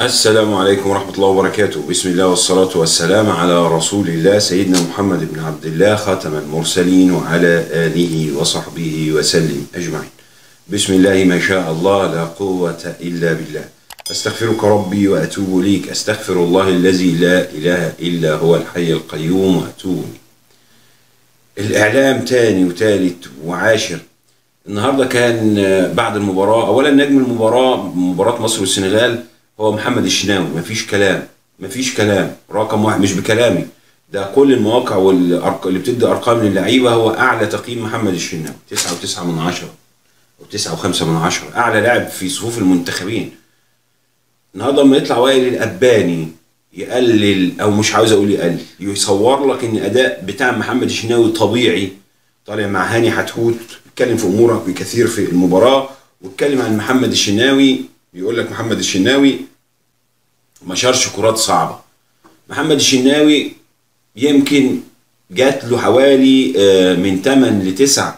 السلام عليكم ورحمة الله وبركاته بسم الله والصلاة والسلام على رسول الله سيدنا محمد بن عبد الله خاتم المرسلين وعلى آله وصحبه وسلم أجمعين بسم الله ما شاء الله لا قوة إلا بالله أستغفرك ربي وأتوب إليك أستغفر الله الذي لا إله إلا هو الحي القيوم وأتوب إليه الإعلام تاني وتالت وعاشر النهارده كان آه، بعد المباراة أولا نجم المباراة مباراة مصر والسنغال هو محمد الشناوي مفيش كلام مفيش كلام رقم واحد مش بكلامي ده كل المواقع والأرق... اللي بتدي أرقام للعيبة هو أعلى تقييم محمد الشناوي 9.9 من عشرة أو 9.5 من عشرة أعلى لاعب في صفوف المنتخبين النهارده لما يطلع وائل الأباني يقلل أو مش عاوز أقول يقلل يصور لك إن أداء بتاع محمد الشناوي طبيعي طالع مع هاني حتحوت بيتكلم في اموره بكثير في المباراه واتكلم عن محمد الشناوي بيقول لك محمد الشناوي ما شارش كرات صعبه محمد الشناوي يمكن جات له حوالي آه، من 8 ل 9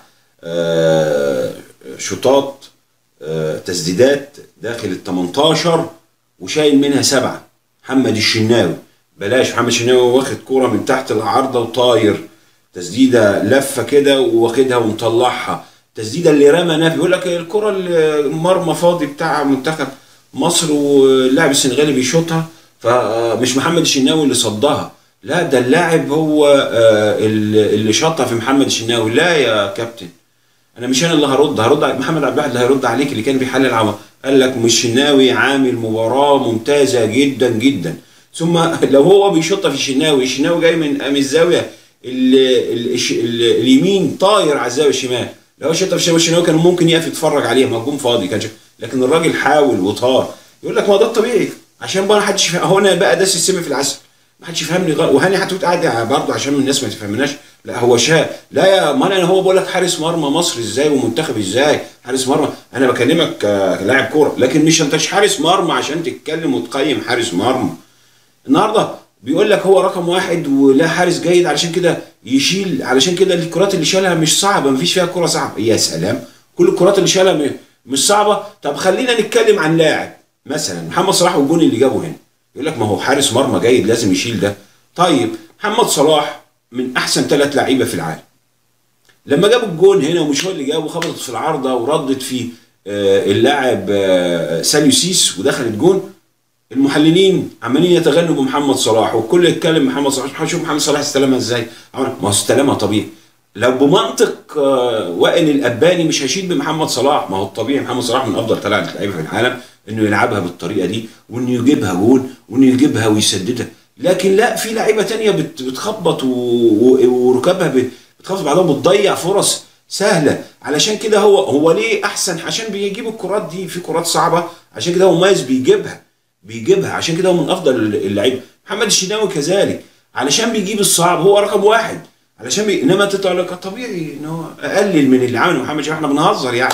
شوطات آه، تسديدات داخل ال 18 وشايل منها سبعه محمد الشناوي بلاش محمد الشناوي واخد كوره من تحت العارضه وطاير تسديده لفه كده واخدها ومطلعها تسديده اللي رمى نافي يقول لك الكره المرمى فاضي بتاع منتخب مصر واللاعب السنغالي بيشوطها فمش محمد الشناوي اللي صدها لا ده اللاعب هو آه، اللي اللي شاطها في محمد الشناوي لا يا كابتن انا مش انا اللي هرد هرد على محمد عبد الواحد اللي هيرد عليك اللي كان بيحلل عمل قال لك مش الشناوي عامل مباراه ممتازه جدا جدا ثم لو هو بيشطها في الشناوي الشناوي جاي من من الزاويه ال- ال- الش- ال- اليمين طاير على الزاويه الشمال لو شطها في الشناوي الشناوي كان ممكن يقف يتفرج عليها ما الجون فاضي كان شا- لكن الراجل حاول وطار يقول لك ما ده الطبيعي عشان بقى ما حدش يفهم هو انا بقى داس السم في العسل ما حدش يفهمني غلط وهاني حتوت قاعد برضه عشان الناس ما تفهمناش لا هو شاء لا يا ما انا هو بقول لك حارس مرمى مصر ازاي ومنتخب ازاي حارس مرمى انا بكلمك ك- كلاعب كوره لكن مش انت مش حارس مرمى عشان تتكلم وتقيم حارس مرمى النهارده بيقول لك هو رقم واحد ولا حارس جيد علشان كده يشيل علشان كده الكرات اللي شالها مش صعبه مفيش فيها كره صعبه يا سلام كل الكرات اللي شالها م- مش صعبه طب خلينا نتكلم عن لاعب مثلا محمد صلاح والجون اللي جابه هنا يقول لك ما هو حارس مرمى جيد لازم يشيل ده طيب محمد صلاح من احسن ثلاث لعيبه في العالم لما جاب الجون هنا ومش هو اللي جابه خبطت في العارضه وردت في آه، اللاعب آه، ساليو سيس ودخلت جون المحللين عمالين يتغنوا بمحمد صلاح والكل يتكلم محمد صلاح شوف محمد صلاح استلمها ازاي عمل- ما هو استلمها طبيعي لو بمنطق آه، وائل الاباني مش هيشيد بمحمد صلاح ما هو الطبيعي محمد صلاح من افضل ثلاث لعيبه في العالم انه يلعبها بالطريقه دي وانه يجيبها جون وانه يجيبها ويسددها لكن لا في لعيبه تانية بت- بتخبط و- و- وركبها ب- بتخبط بعضها بتضيع فرص سهله علشان كده هو هو ليه احسن عشان بيجيب الكرات دي في كرات صعبه عشان كده هو مميز بيجيبها بيجيبها عشان كده هو من افضل اللعيبه محمد الشناوي كذلك علشان بيجيب الصعب هو رقم واحد علشان بي... انما تطلع لك طبيعي ان هو اقلل من اللي عمله محمد شناوي احنا بنهزر يعني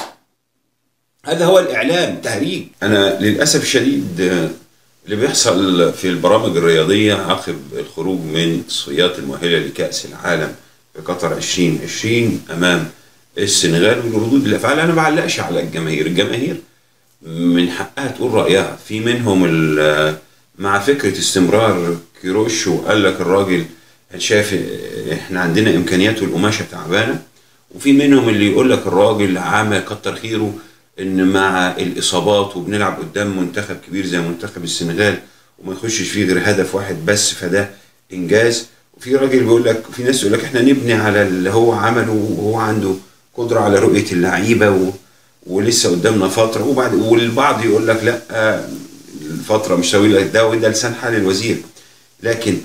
هذا هو الاعلام تهريج انا للاسف الشديد آه، اللي بيحصل في البرامج الرياضيه عقب الخروج من التصفيات المؤهله لكاس العالم في قطر 2020 امام السنغال والردود الافعال انا ما بعلقش على الجماهير الجماهير من حقها تقول رايها في منهم ال- مع فكره استمرار كيروش وقال لك الراجل شايف احنا عندنا امكانيات والقماشه تعبانه وفي منهم اللي يقول لك الراجل عامل كتر خيره ان مع الاصابات وبنلعب قدام منتخب كبير زي منتخب السنغال وما يخشش فيه غير هدف واحد بس فده انجاز وفي راجل بيقول لك في ناس يقول لك احنا نبني على اللي هو عمله وهو عنده قدره على رؤيه اللعيبه و... ولسه قدامنا فتره وبعد والبعض يقول لك لا آه، الفتره مش طويله ده وده لسان حال الوزير لكن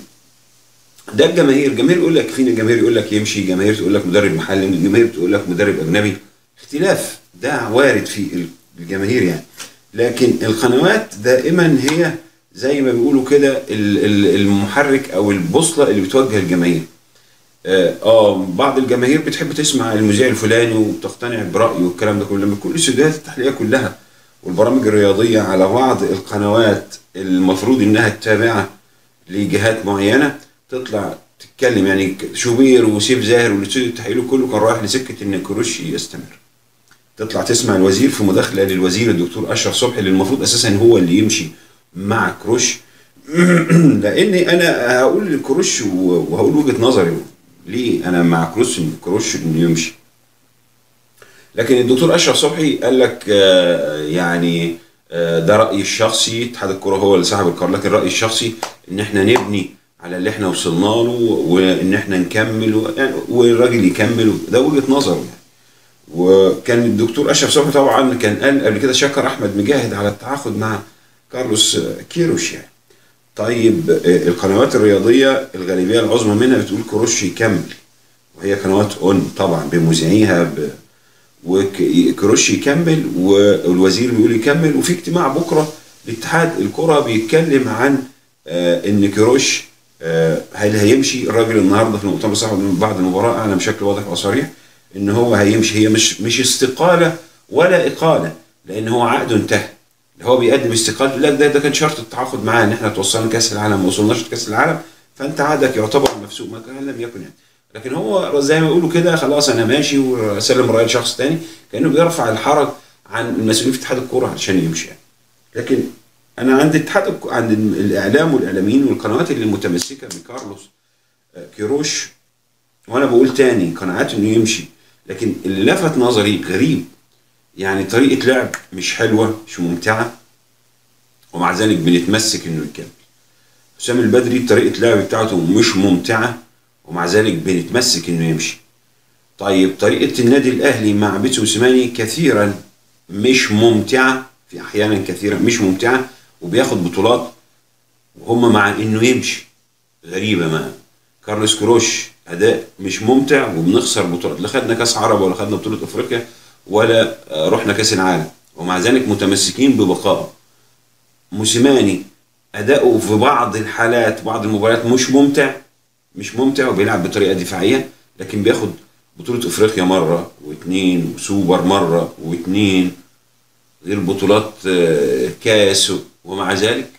ده الجماهير الجماهير يقول لك فينا جماهير يقول لك يمشي جماهير تقول لك مدرب محلي جماهير تقول لك مدرب اجنبي اختلاف ده وارد في الجماهير يعني لكن القنوات دائما هي زي ما بيقولوا كده ال- ال- المحرك او البوصله اللي بتوجه الجماهير اه آه، بعض الجماهير بتحب تسمع المذيع الفلاني وبتقتنع برايه والكلام ده كله لما كل استوديوهات التحليليه كلها والبرامج الرياضيه على بعض القنوات المفروض انها تابعه لجهات معينه تطلع تتكلم يعني شوبير وسيف زاهر والاستوديو التحليلي كله كان رايح لسكه ان كروشي يستمر تطلع تسمع الوزير في مداخله للوزير الدكتور اشرف صبحي اللي المفروض اساسا هو اللي يمشي مع كروش لاني انا هقول كروش وهقول وجهه نظري ليه انا مع كروش كروش انه يمشي لكن الدكتور اشرف صبحي قال لك آه، يعني آه، ده رايي الشخصي اتحاد الكره هو اللي صاحب القرار لكن رايي الشخصي ان احنا نبني على اللي احنا وصلنا له وان احنا نكمل و- يعني والراجل يكمل ده وجهه نظره يعني وكان الدكتور اشرف صبحي طبعا كان قال قبل كده شكر احمد مجاهد على التعاقد مع كارلوس كيروش يعني طيب آه، القنوات الرياضيه الغالبيه العظمى منها بتقول كروش يكمل وهي قنوات اون طبعا بمذيعيها ب... وكروش يكمل والوزير بيقول يكمل وفي اجتماع بكره لاتحاد الكره بيتكلم عن آه، ان كروش آه، هل هيمشي الراجل النهارده في المؤتمر الصحفي بعد المباراه اعلن بشكل واضح وصريح ان هو هيمشي هي مش مش استقاله ولا اقاله لان هو عقده انتهى هو بيقدم استقالته لا ده ده كان شرط التعاقد معاه ان احنا توصلنا كاس العالم ما وصلناش كاس العالم فانت عقدك يعتبر مفسوق ما كان لم يكن يعني لكن هو زي ما يقولوا كده خلاص انا ماشي وسلم الرايه لشخص تاني كانه بيرفع الحرج عن المسؤولين في اتحاد الكوره علشان يمشي يعني. لكن انا عند اتحاد الك- عند الاعلام والاعلاميين والقنوات اللي متمسكه بكارلوس آه، كيروش وانا بقول تاني قناعات انه يمشي لكن اللي لفت نظري غريب يعني طريقه لعب مش حلوه مش ممتعه ومع ذلك بنتمسك انه يكمل حسام البدري طريقه اللعب بتاعته مش ممتعه ومع ذلك بنتمسك انه يمشي طيب طريقه النادي الاهلي مع بيتسو موسيماني كثيرا مش ممتعه في احيانا كثيره مش ممتعه وبياخد بطولات وهم مع انه يمشي غريبه ما كارلوس كروش اداء مش ممتع وبنخسر بطولات لا خدنا كاس عرب ولا خدنا بطوله افريقيا ولا آه، رحنا كاس العالم ومع ذلك متمسكين ببقائه موسيماني اداؤه في بعض الحالات بعض المباريات مش ممتع مش ممتع وبيلعب بطريقه دفاعيه لكن بياخد بطوله افريقيا مره واثنين وسوبر مره واثنين غير بطولات آه، كاس ومع ذلك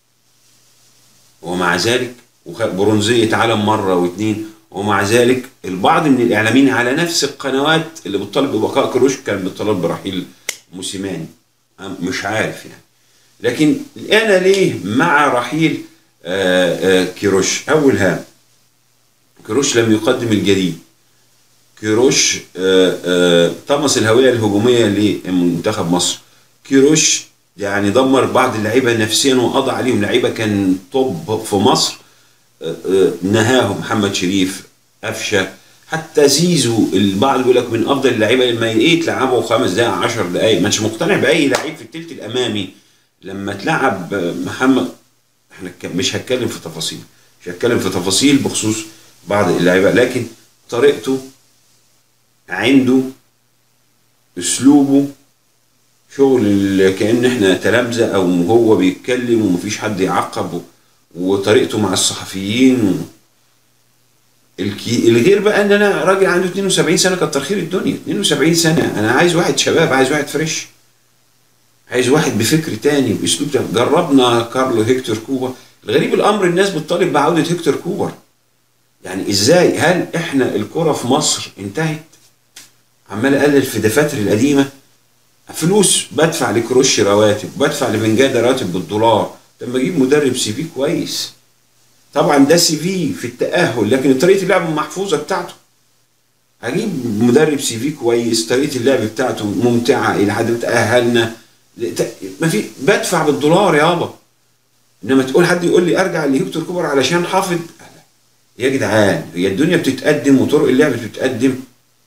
ومع ذلك وخ- برونزيه عالم مره واثنين ومع ذلك البعض من الاعلاميين على نفس القنوات اللي بتطالب ببقاء كروش كان بتطالب برحيل موسيماني أنا مش عارف يعني لكن انا ليه مع رحيل آه، آه، كيروش اول هام كيروش لم يقدم الجديد كيروش آه، آه، طمس الهويه الهجوميه لمنتخب مصر كيروش يعني دمر بعض اللعيبه نفسيا وقضى عليهم لعيبه كان توب في مصر آه، آه، نهاهم محمد شريف قفشه حتى زيزو البعض بيقول لك من افضل اللعيبه لما ايه تلعبه خمس دقائق 10 دقائق ما انتش مقتنع باي لعيب في الثلث الامامي لما تلعب آه، محمد احنا ك- مش هتكلم في تفاصيل مش هتكلم في تفاصيل بخصوص بعض اللعيبه لكن طريقته عنده اسلوبه شغل ال- كان احنا تلامذه او هو بيتكلم ومفيش حد يعقب وطريقته مع الصحفيين و... الكي... الغير بقى ان انا راجل عنده 72 سنه كتر خير الدنيا 72 سنه انا عايز واحد شباب عايز واحد فريش عايز واحد بفكر تاني باسلوب تاني جربنا كارلو هيكتور كوبر الغريب الامر الناس بتطالب بعوده هيكتور كوبر يعني ازاي هل احنا الكره في مصر انتهت عمال اقلل في دفاتري القديمه فلوس بدفع لكروش رواتب بدفع لبنجاده راتب بالدولار لما اجيب مدرب سي في كويس طبعا ده سي في في التاهل لكن طريقه اللعب المحفوظه بتاعته هجيب مدرب سي في كويس طريقه اللعب بتاعته ممتعه الى حد ما تاهلنا ما في بدفع بالدولار يابا انما تقول حد يقول لي ارجع لهيكتور كوبر علشان حافظ يا جدعان هي الدنيا بتتقدم وطرق اللعب بتتقدم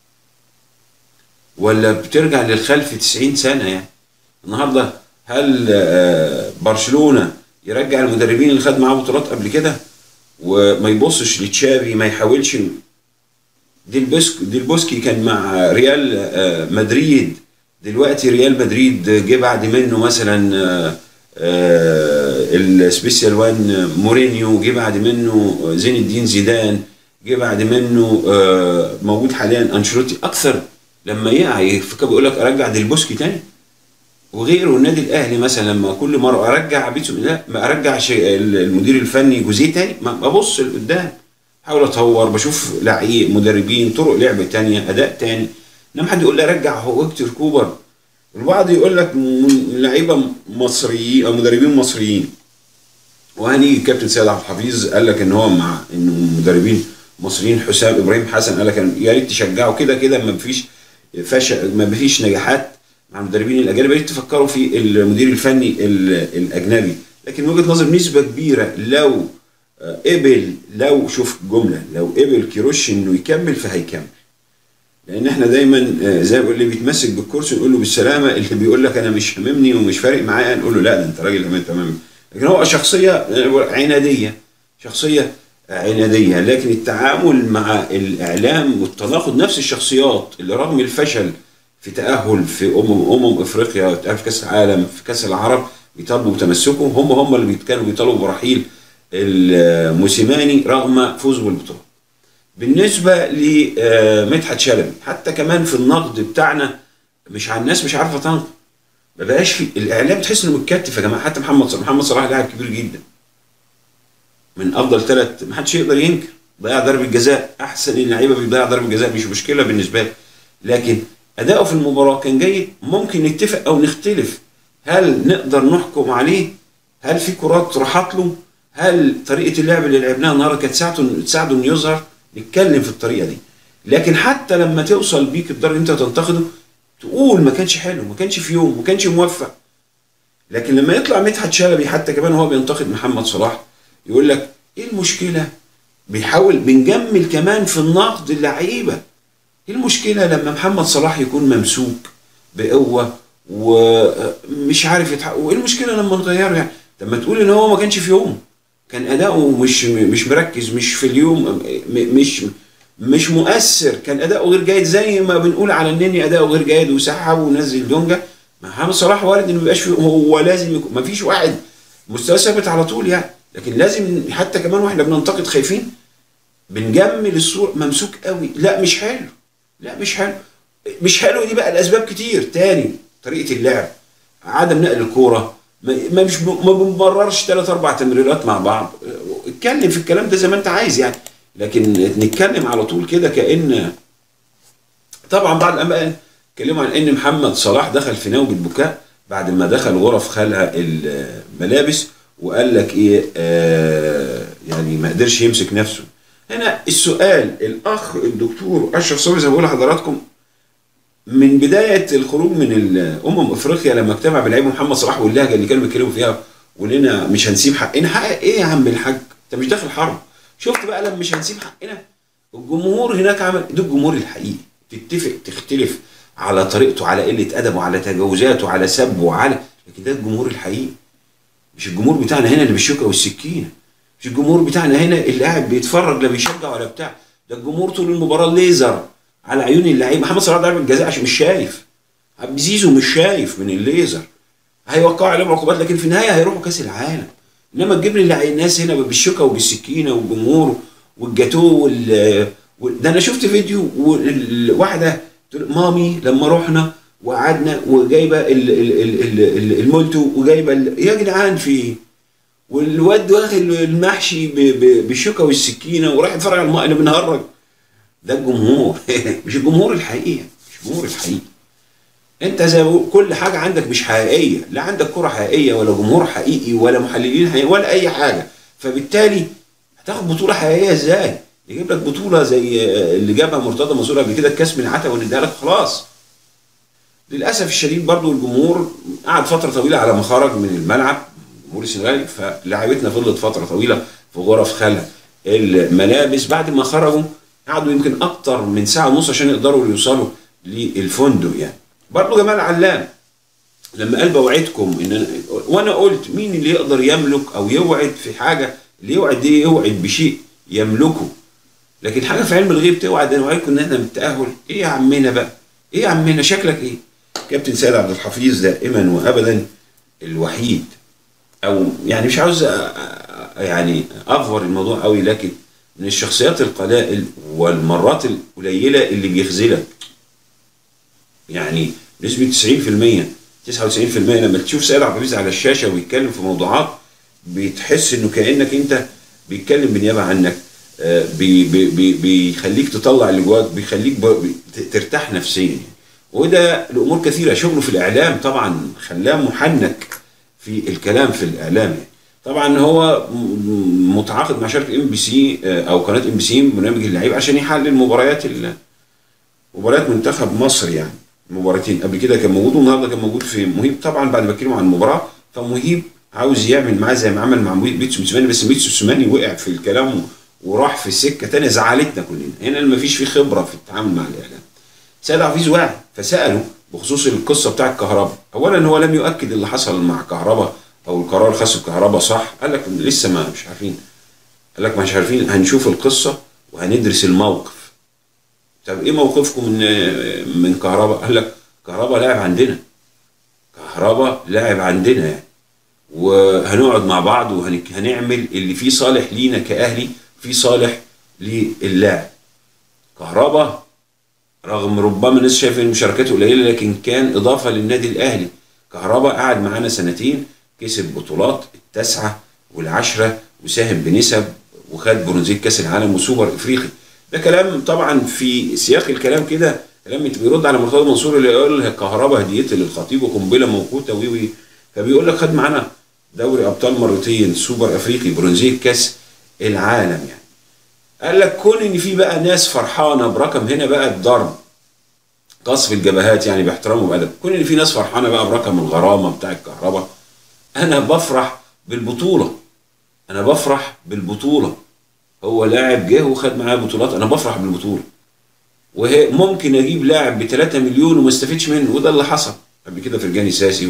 ولا بترجع للخلف 90 سنه يعني النهارده هل آه، برشلونه يرجع المدربين اللي خد معاه بطولات قبل كده وما يبصش لتشافي ما يحاولش ديل بوسك ديل بوسكي كان مع ريال آه، مدريد دلوقتي ريال مدريد جه بعد منه مثلا آه، آه، السبيشال وان مورينيو جه بعد منه زين الدين زيدان جه بعد منه آه، موجود حاليا انشيلوتي اكثر لما يقع يفكر بيقول لك ارجع ديل بوسكي تاني وغيره النادي الاهلي مثلا لما كل مره ارجع بيتسو لا ما ارجع شيء المدير الفني جوزيه تاني ما ببص لقدام بحاول اطور بشوف لعيب مدربين طرق لعب تانية اداء تاني انما حد يقول لي ارجع هو هيكتور كوبر البعض يقول لك م- لعيبه مصريين او مدربين مصريين وهنيجي كابتن سيد عبد الحفيظ قال لك ان هو مع انه مدربين مصريين حسام ابراهيم حسن قال لك يا ريت تشجعوا كده كده ما فيش فشل ما فيش نجاحات مع المدربين الاجانب يا ريت تفكروا في المدير الفني الاجنبي لكن من وجهه نظر نسبه كبيره لو قبل لو شوف جمله لو قبل كيروش انه يكمل فهيكمل لان احنا دايما زي ما بيقول اللي بيتمسك بالكرسي نقول له بالسلامه اللي بيقول لك انا مش هاممني ومش فارق معايا نقول له لا ده انت راجل امان تمام لكن هو شخصيه عناديه شخصيه عناديه لكن التعامل مع الاعلام والتناقض نفس الشخصيات اللي رغم الفشل في تاهل في امم امم افريقيا في كاس العالم في كاس العرب بيطالبوا بتمسكهم هم هم اللي كانوا بيطالبوا برحيل الموسيماني رغم فوزه بالبطوله. بالنسبه لمدحت شلبي حتى كمان في النقد بتاعنا مش على الناس مش عارفه تنقد ما بقاش في الاعلام تحس انه متكتف يا جماعه حتى محمد صلاح محمد صلاح لاعب كبير جدا من افضل ثلاث ما حدش يقدر ينكر ضيع ضربه جزاء احسن اللعيبه بيضيع ضربه جزاء مش مشكله بالنسبه لي لكن اداؤه في المباراه كان جيد ممكن نتفق او نختلف هل نقدر نحكم عليه هل في كرات راحت له هل طريقه اللعب اللي لعبناها النهارده كانت تساعده تساعده انه يظهر نتكلم في الطريقه دي لكن حتى لما توصل بيك الدرجه انت تنتقده تقول ما كانش حلو ما كانش في يوم ما كانش موفق لكن لما يطلع مدحت شلبي حتى كمان هو بينتقد محمد صلاح يقول لك ايه المشكله بيحاول بنجمل كمان في النقد اللعيبه ايه المشكله لما محمد صلاح يكون ممسوك بقوه ومش عارف يتحقق وايه المشكله لما نغيره يعني لما تقول ان هو ما كانش في يوم كان اداؤه مش مش مركز مش في اليوم مش مش مؤثر كان اداؤه غير جيد زي ما بنقول على النني اداؤه غير جيد وسحب ونزل دونجا محمد صلاح وارد انه ما يبقاش فيه هو لازم يكون ما فيش واحد مستوى ثابت على طول يعني لكن لازم حتى كمان واحنا بننتقد خايفين بنجمل الصوره ممسوك قوي لا مش حلو لا مش حلو مش حلو دي بقى الاسباب كتير تاني طريقه اللعب عدم نقل الكوره ما مش ما بنبررش ثلاث اربع تمريرات مع بعض اتكلم في الكلام ده زي ما انت عايز يعني لكن نتكلم على طول كده كان طبعا بعد الأمان اتكلموا عن ان محمد صلاح دخل في نوبه بكاء بعد ما دخل غرف خلع الملابس وقال لك ايه آه يعني ما قدرش يمسك نفسه هنا السؤال الاخ الدكتور اشرف صبري زي ما بقول لحضراتكم من بدايه الخروج من امم افريقيا لما اجتمع بلعيبه محمد صلاح واللهجه اللي كانوا بيتكلموا فيها ولنا مش هنسيب حقنا حق ايه يا عم الحاج انت مش داخل حرب شفت بقى لما مش هنسيب حقنا الجمهور هناك عمل ده الجمهور الحقيقي تتفق تختلف على طريقته على قله ادبه على تجاوزاته على سبه على لكن ده الجمهور الحقيقي مش الجمهور بتاعنا هنا اللي بالشوكه والسكينه مش الجمهور بتاعنا هنا اللي قاعد بيتفرج لا بيشجع ولا بتاع ده الجمهور طول المباراه ليزر على عيون اللعيبه محمد صلاح ضربه الجزاء عشان مش شايف عبد زيزو مش شايف من الليزر هيوقعوا عليهم عقوبات لكن في النهايه هيروحوا كاس العالم انما تجيب لي الناس هنا بالشوكه وبالسكينه والجمهور والجاتوه وال ده انا شفت فيديو واحده مامي لما رحنا وقعدنا وجايبه المولتو وجايبه يا جدعان في ايه؟ والواد واخد المحشي بالشوكه والسكينه وراح يتفرج على اللي بنهرج ده الجمهور مش الجمهور الحقيقي مش الجمهور الحقيقي انت زي كل حاجه عندك مش حقيقيه لا عندك كره حقيقيه ولا جمهور حقيقي ولا محللين حقيقي ولا اي حاجه فبالتالي هتاخد بطوله حقيقيه ازاي يجيب لك بطوله زي اللي جابها مرتضى منصور قبل كده الكاس من العتبه ونديها لك خلاص للاسف الشديد برضو الجمهور قعد فتره طويله على ما خرج من الملعب الجمهور السنغالي فلاعيبتنا فضلت فتره طويله في غرف خلع الملابس بعد ما خرجوا قعدوا يمكن اكتر من ساعه ونص عشان يقدروا يوصلوا للفندق يعني برضه جمال علام لما قال بوعدكم ان أنا وانا قلت مين اللي يقدر يملك او يوعد في حاجه اللي يوعد دي يوعد بشيء يملكه لكن حاجه في علم الغيب توعد انا وعدكم ان احنا بالتاهل ايه يا عمنا بقى ايه يا عمنا شكلك ايه كابتن سيد عبد الحفيظ دائما وابدا الوحيد او يعني مش عاوز يعني افور الموضوع قوي لكن من الشخصيات القلائل والمرات القليله اللي بيخذلك يعني نسبة 90% 99% لما تشوف سيد عبد الحفيظ على الشاشة ويتكلم في موضوعات بتحس انه كأنك انت بيتكلم بالنيابة عنك بي بي بي بيخليك تطلع اللي جواك بيخليك ترتاح نفسيا يعني. وده لأمور كثيرة شغله في الإعلام طبعا خلاه محنك في الكلام في الإعلام يعني. طبعا هو م- متعاقد مع شركه ام بي سي او قناه ام بي سي برنامج اللعيب عشان يحلل مباريات ال- مباريات منتخب مصر يعني مباراتين قبل كده كان موجود والنهارده كان موجود في مهيب طبعا بعد ما اتكلموا عن المباراه فمهيب عاوز يعمل معاه زي ما عمل مع بيتسو موسيماني بس بيتسو موسيماني وقع في الكلام وراح في سكه تانية زعلتنا كلنا هنا ما فيش فيه خبره في التعامل مع الاعلام سيد حفيظ واعي فساله بخصوص القصه بتاع الكهرباء اولا هو لم يؤكد اللي حصل مع كهرباء او القرار الخاص بالكهرباء صح قال لك لسه ما مش عارفين قال لك مش عارفين هنشوف القصه وهندرس الموقف طب ايه موقفكم من من كهرباء قال لك كهرباء لاعب عندنا كهرباء لاعب عندنا يعني وهنقعد مع بعض وهنعمل اللي فيه صالح لينا كاهلي فيه صالح للاعب كهرباء رغم ربما الناس شايفه ان مشاركته قليله لكن كان اضافه للنادي الاهلي كهرباء قعد معانا سنتين كسب بطولات التاسعه والعشره وساهم بنسب وخد برونزيه كاس العالم وسوبر افريقي ده كلام طبعا في سياق الكلام كده كلام بيرد على مرتضى منصور اللي يقول كهرباء هديتي للخطيب وقنبله موقوته وي وي فبيقول لك خد معانا دوري ابطال مرتين سوبر افريقي برونزيه كاس العالم يعني قال لك كون ان في بقى ناس فرحانه برقم هنا بقى الضرب قصف الجبهات يعني باحترام وبادب كون ان في ناس فرحانه بقى برقم الغرامه بتاع الكهرباء انا بفرح بالبطوله انا بفرح بالبطوله هو لاعب جه وخد معاه بطولات انا بفرح بالبطوله وهي ممكن اجيب لاعب ب 3 مليون وما استفدش منه وده اللي حصل قبل كده فرجاني ساسي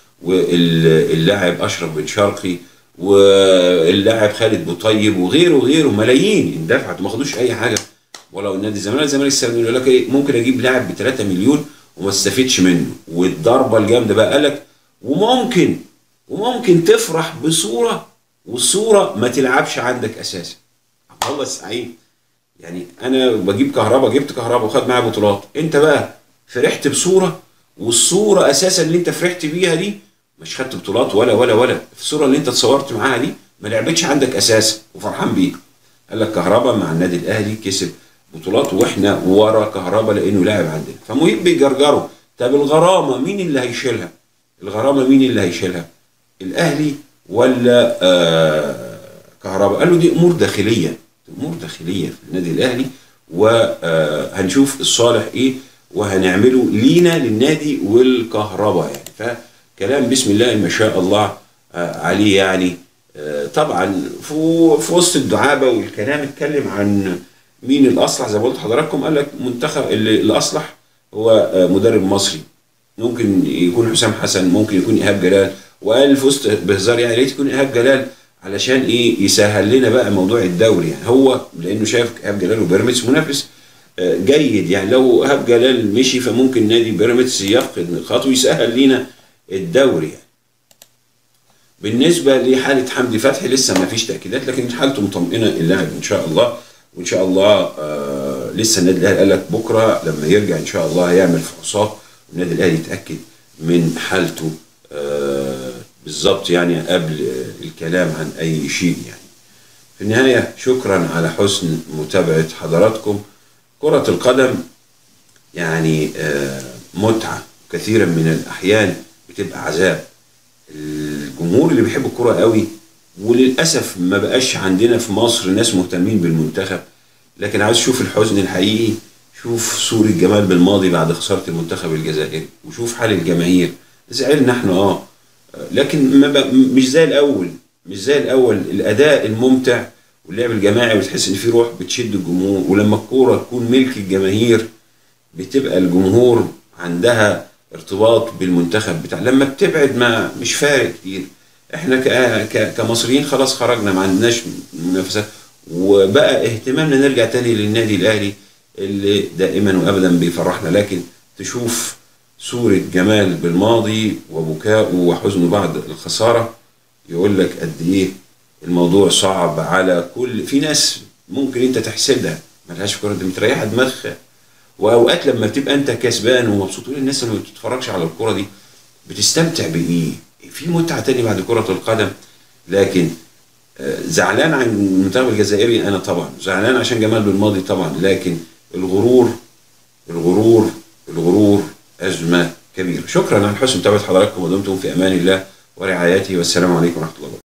واللاعب اشرف بن شرقي واللاعب خالد بوطيب وغيره وغيره ملايين اندفعت وما خدوش اي حاجه ولو النادي الزمالك الزمالك السنه يقول لك ايه ممكن اجيب لاعب ب 3 مليون وما استفدش منه والضربه الجامده بقى قال لك وممكن وممكن تفرح بصوره والصوره ما تلعبش عندك اساسا عبد الله السعيد يعني انا بجيب كهرباء جبت كهرباء وخد معايا بطولات انت بقى فرحت بصوره والصوره اساسا اللي انت فرحت بيها دي مش خدت بطولات ولا ولا ولا الصوره اللي انت اتصورت معاها دي ما لعبتش عندك اساسا وفرحان بيها قال لك كهرباء مع النادي الاهلي كسب بطولات واحنا ورا كهرباء لانه لاعب عندنا فمهم بيجرجروا طب الغرامه مين اللي هيشيلها؟ الغرامه مين اللي هيشيلها؟ الاهلي ولا آه كهرباء؟ قال له دي امور داخليه امور داخليه في النادي الاهلي وهنشوف الصالح ايه وهنعمله لينا للنادي والكهرباء يعني فكلام بسم الله ما شاء الله عليه يعني طبعا في وسط الدعابه والكلام اتكلم عن مين الاصلح زي ما قلت لحضراتكم قال لك منتخب اللي الاصلح هو مدرب مصري ممكن يكون حسام حسن ممكن يكون ايهاب جلال وقال في وسط بهزار يعني ريت يكون ايهاب جلال علشان ايه يسهل لنا بقى موضوع الدوري يعني هو لانه شايف ايهاب جلال وبيراميدز منافس جيد يعني لو ايهاب جلال مشي فممكن نادي بيراميدز يفقد نقاط ويسهل لنا الدوري يعني. بالنسبه لحاله حمدي فتحي لسه ما فيش تاكيدات لكن حالته مطمئنه اللاعب ان شاء الله وان شاء الله آه لسه النادي الاهلي قال لك بكره لما يرجع ان شاء الله هيعمل فحوصات والنادي الاهلي يتاكد من حالته آه بالظبط يعني قبل الكلام عن اي شيء يعني. في النهايه شكرا على حسن متابعه حضراتكم. كره القدم يعني آه متعه كثيرا من الاحيان بتبقى عذاب. الجمهور اللي بيحب الكره قوي وللاسف ما بقاش عندنا في مصر ناس مهتمين بالمنتخب لكن عايز تشوف الحزن الحقيقي شوف صورة جمال بالماضي بعد خسارة المنتخب الجزائري وشوف حال الجماهير زعلنا احنا اه لكن ما مش زي الاول مش زي الاول الاداء الممتع واللعب الجماعي وتحس ان في روح بتشد الجمهور ولما الكوره تكون ملك الجماهير بتبقى الجمهور عندها ارتباط بالمنتخب بتاع لما بتبعد ما مش فارق كتير احنا كمصريين خلاص خرجنا ما عندناش منافسه وبقى اهتمامنا نرجع تاني للنادي الاهلي اللي دائما وابدا بيفرحنا لكن تشوف صورة جمال بالماضي وبكاءه وحزنه بعد الخسارة يقول لك قد ايه الموضوع صعب على كل في ناس ممكن انت تحسدها ملهاش في كرة انت متريحة دماغها واوقات لما بتبقى انت كسبان ومبسوط تقول الناس اللي ما بتتفرجش على الكرة دي بتستمتع بايه؟ في متعة تاني بعد كرة القدم لكن زعلان عن المنتخب الجزائري انا طبعا زعلان عشان جمال بالماضي طبعا لكن الغرور الغرور الغرور أزمة كبيرة شكرا على حسن متابعة حضراتكم ودمتم في أمان الله ورعايته والسلام عليكم ورحمة الله وبركاته